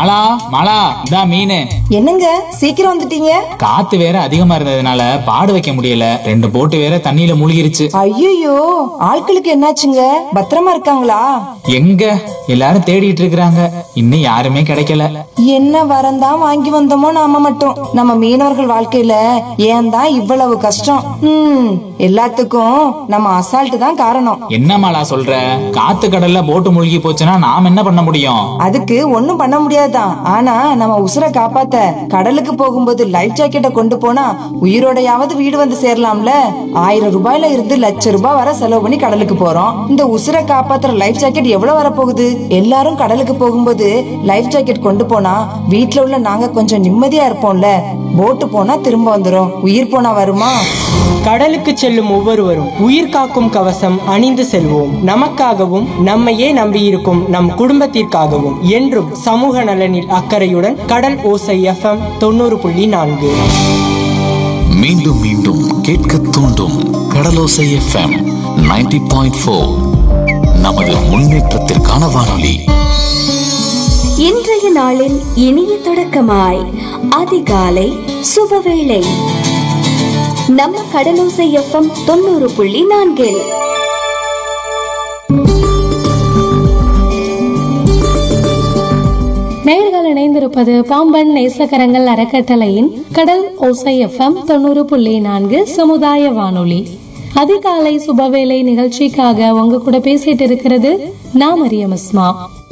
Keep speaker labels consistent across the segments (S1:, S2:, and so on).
S1: மாலா மாலா இதா மீன்
S2: என்னங்க சீக்கிரம் வந்துட்டீங்க
S1: காத்து வேற அதிகமா இருந்ததுனால பாடு வைக்க முடியல ரெண்டு போட்டு வேற தண்ணியில மூழ்கிருச்சு
S2: ஐயோ ஆட்களுக்கு என்னாச்சுங்க பத்திரமா இருக்காங்களா
S1: எங்க எல்லாரும் தேடிட்டு இருக்கிறாங்க இன்னும் யாருமே கிடைக்கல
S2: என்ன வரந்தான் வாங்கி வந்தோமோ நாம மட்டும் நம்ம மீனவர்கள் வாழ்க்கையில ஏன் தான் இவ்வளவு கஷ்டம் ம் எல்லாத்துக்கும் நம்ம அசால்ட் தான் காரணம்
S1: என்ன மாலா சொல்ற காத்து கடல்ல போட்டு மூழ்கி போச்சுன்னா நாம் என்ன பண்ண முடியும்
S2: அதுக்கு ஒண்ணும் பண்ண முடியாதுதான் ஆனா நம்ம உசுரை காப்பாத்த கடலுக்கு போகும்போது லைஃப் ஜாக்கெட்டை கொண்டு போனா உயிரோடையாவது வீடு வந்து சேரலாம்ல ஆயிரம் ரூபாயில இருந்து லட்ச ரூபாய் வரை செலவு பண்ணி கடலுக்கு போறோம் இந்த உசுரை காப்பாத்துற லைஃப் ஜாக்கெட் எவ்வளவு வரப்போகுது எல்லாரும் கடலுக்கு போகும்போது லைஃப் ஜாக்கெட் கொண்டு போனா வீட்ல உள்ள நாங்க கொஞ்சம் நிம்மதியா இருப்போம்ல போட்டு போனா திரும்ப வந்துரும் உயிர் போனா வருமா
S3: கடலுக்கு செல்லும் ஒவ்வொருவரும் உயிர் காக்கும் கவசம் அணிந்து செல்வோம் நமக்காகவும் நம்மையே நம்பியிருக்கும் நம் குடும்பத்திற்காகவும் என்றும் சமூக நலனில் அக்கறையுடன் கடல் ஓசை எஃப்எம் தொண்ணூறு புள்ளி நான்கு
S4: மீண்டும் மீண்டும் கேட்க தூண்டும் கடலோசை எஃப்எம் 90.4 பாயிண்ட் நமது முன்னேற்றத்திற்கான வானொலி
S5: இன்றைய நாளின் இனிய தொடக்கமாய் அதிகாலை சுபவேளை நம்ம கடலோசை எஃப்எம் தொண்ணூறு புள்ளி நான்கில்
S6: நேயர்கள் இணைந்திருப்பது பாம்பன் நேசகரங்கள் அறக்கட்டளையின் கடல் ஓசை எஃப்எம் தொண்ணூறு புள்ளி நான்கு சமுதாய வானொலி அதிகாலை சுபவேளை நிகழ்ச்சிக்காக உங்க கூட பேசிட்டு இருக்கிறது நான் மரியம் அஸ்மா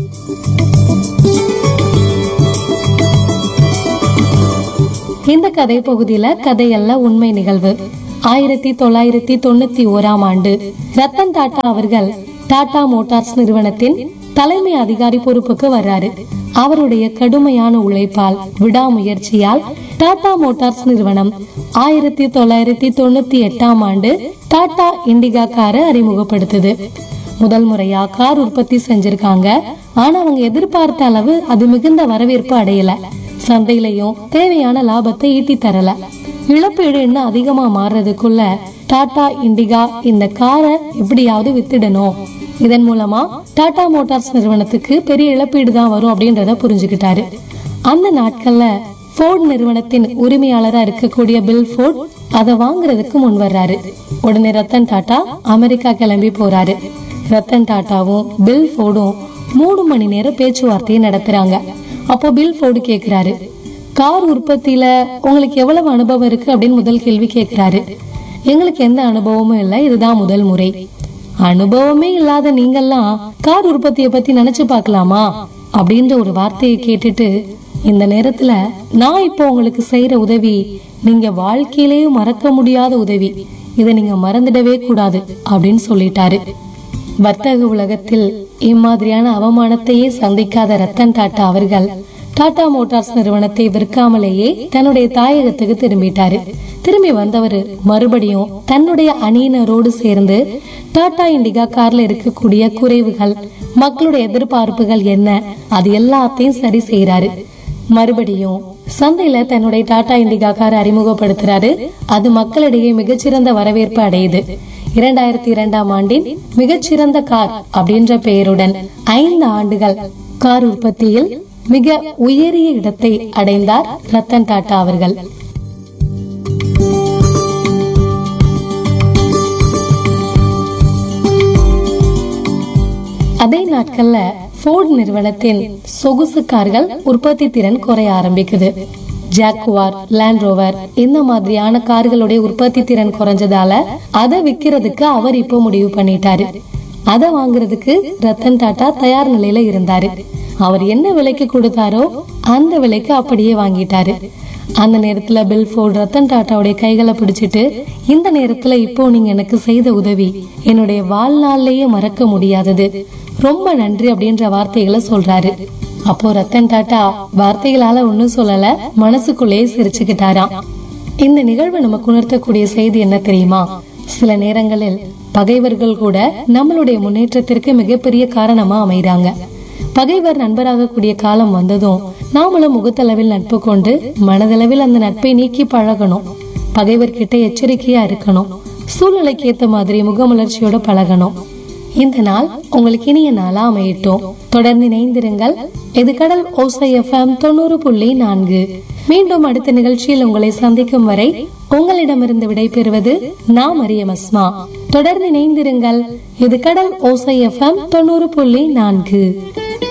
S6: இந்த கதை பகுதியில கதையல்ல உண்மை நிகழ்வு ஆயிரத்தி தொள்ளாயிரத்தி தொண்ணூத்தி ஓராம் ஆண்டு ரத்தன் டாடா அவர்கள் டாடா மோட்டார்ஸ் நிறுவனத்தின் தலைமை அதிகாரி பொறுப்புக்கு வர்றாரு அவருடைய கடுமையான உழைப்பால் விடாமுயற்சியால் டாடா மோட்டார்ஸ் நிறுவனம் ஆயிரத்தி தொள்ளாயிரத்தி தொண்ணூத்தி எட்டாம் ஆண்டு டாடா இண்டிகா காரை அறிமுகப்படுத்துது முதல் முறையா கார் உற்பத்தி செஞ்சிருக்காங்க ஆனா அவங்க எதிர்பார்த்த அளவு அது மிகுந்த வரவேற்பு அடையல சந்தையிலையும் தேவையான லாபத்தை ஈட்டி தரல இழப்பீடு இன்னும் அதிகமா மாறுறதுக்குள்ள டாடா இண்டிகா இந்த காரை எப்படியாவது வித்துடணும் இதன் மூலமா டாடா மோட்டார்ஸ் நிறுவனத்துக்கு பெரிய இழப்பீடு தான் வரும் அப்படின்றத புரிஞ்சுக்கிட்டாரு அந்த நாட்கள்ல ஃபோர்ட் நிறுவனத்தின் உரிமையாளரா இருக்கக்கூடிய பில் ஃபோர்ட் அதை வாங்குறதுக்கு முன் வர்றாரு உடனே ரத்தன் டாடா அமெரிக்கா கிளம்பி போறாரு ரத்தன் டாட்டாவும் பில் ஃபோர்டும் மூணு மணி நேரம் பேச்சுவார்த்தையை நடத்துறாங்க அப்போ பில் ஃபோர்டு கேக்குறாரு கார் உற்பத்தியில உங்களுக்கு எவ்வளவு அனுபவம் இருக்கு அப்படின்னு முதல் கேள்வி கேக்குறாரு எங்களுக்கு எந்த அனுபவமும் இல்லை இதுதான் முதல் முறை அனுபவமே இல்லாத நீங்கெல்லாம் கார் உற்பத்தியை பத்தி நினைச்சு பார்க்கலாமா அப்படின்ற ஒரு வார்த்தையை கேட்டுட்டு இந்த நேரத்துல நான் இப்போ உங்களுக்கு செய்யற உதவி நீங்க வாழ்க்கையிலேயே மறக்க முடியாத உதவி இதை நீங்க மறந்துடவே கூடாது அப்படின்னு சொல்லிட்டாரு வர்த்தக உலகத்தில் இம்மாதிரியான அவமானத்தையே சந்திக்காத ரத்தன் டாடா அவர்கள் டாடா மோட்டார்ஸ் நிறுவனத்தை விற்காமலேயே தன்னுடைய தாயகத்துக்கு திரும்பிட்டாரு திரும்பி வந்தவர் மறுபடியும் தன்னுடைய அணியினரோடு சேர்ந்து டாடா இண்டிகா கார்ல இருக்கக்கூடிய குறைவுகள் மக்களுடைய எதிர்பார்ப்புகள் என்ன அது எல்லாத்தையும் சரி செய்யறாரு மறுபடியும் சந்தையில தன்னுடைய டாடா இண்டிகா கார் அறிமுகப்படுத்துறாரு அது மக்களிடையே மிகச்சிறந்த வரவேற்பு அடையுது இரண்டாயிரத்தி இரண்டாம் ஆண்டின் மிகச்சிறந்த கார் அப்படின்ற பெயருடன் ஐந்து ஆண்டுகள் கார் உற்பத்தியில் மிக உயரிய இடத்தை அடைந்தார் ரத்தன் டாடா அவர்கள் அதே நாட்கள்ல ஃபோர்ட் நிறுவனத்தின் சொகுசு கார்கள் உற்பத்தி திறன் குறைய ஆரம்பிக்குது ஜாக்குவார் லேண்ட் ரோவர் இந்த மாதிரியான கார்களுடைய உற்பத்தி திறன் குறைஞ்சதால அதை விக்கிறதுக்கு அவர் இப்போ முடிவு பண்ணிட்டாரு அதை வாங்குறதுக்கு ரத்தன் டாடா தயார் நிலையில இருந்தாரு அவர் என்ன விலைக்கு கொடுத்தாரோ அந்த விலைக்கு அப்படியே வாங்கிட்டாரு அந்த நேரத்துல பில் ஃபோர்ட் ரத்தன் டாட்டாவுடைய கைகளை பிடிச்சிட்டு இந்த நேரத்துல இப்போ நீங்க எனக்கு செய்த உதவி என்னுடைய வாழ்நாள்லயே மறக்க முடியாதது ரொம்ப நன்றி அப்படின்ற வார்த்தைகளை சொல்றாரு அப்போ ரத்தன் டாட்டா வார்த்தைகளால ஒண்ணும் சொல்லல மனசுக்குள்ளேயே சிரிச்சுக்கிட்டாராம் இந்த நிகழ்வு நமக்கு உணர்த்தக்கூடிய செய்தி என்ன தெரியுமா சில நேரங்களில் பகைவர்கள் கூட நம்மளுடைய முன்னேற்றத்திற்கு மிகப்பெரிய காரணமா அமைறாங்க பகைவர் நண்பராக கூடிய காலம் வந்ததும் நாமளும் முகத்தளவில் நட்பு கொண்டு மனதளவில் அந்த நட்பை நீக்கி பழகணும் பகைவர்கிட்ட எச்சரிக்கையா இருக்கணும் சூழ்நிலைக்கு ஏத்த மாதிரி முகமலர்ச்சியோட பழகணும் இந்த நாள் உங்களுக்கு இனிய நாளா அமையட்டும் தொடர்ந்து இணைந்திருங்கள் இது கடல் ஓசை எஃப்எம் தொண்ணூறு புள்ளி நான்கு மீண்டும் அடுத்த நிகழ்ச்சியில் உங்களை சந்திக்கும் வரை உங்களிடமிருந்து விடைபெறுவது நான் மரியம் அஸ்மா தொடர்ந்து இணைந்திருங்கள் இது கடல் ஓசை எஃப்எம் தொண்ணூறு புள்ளி நான்கு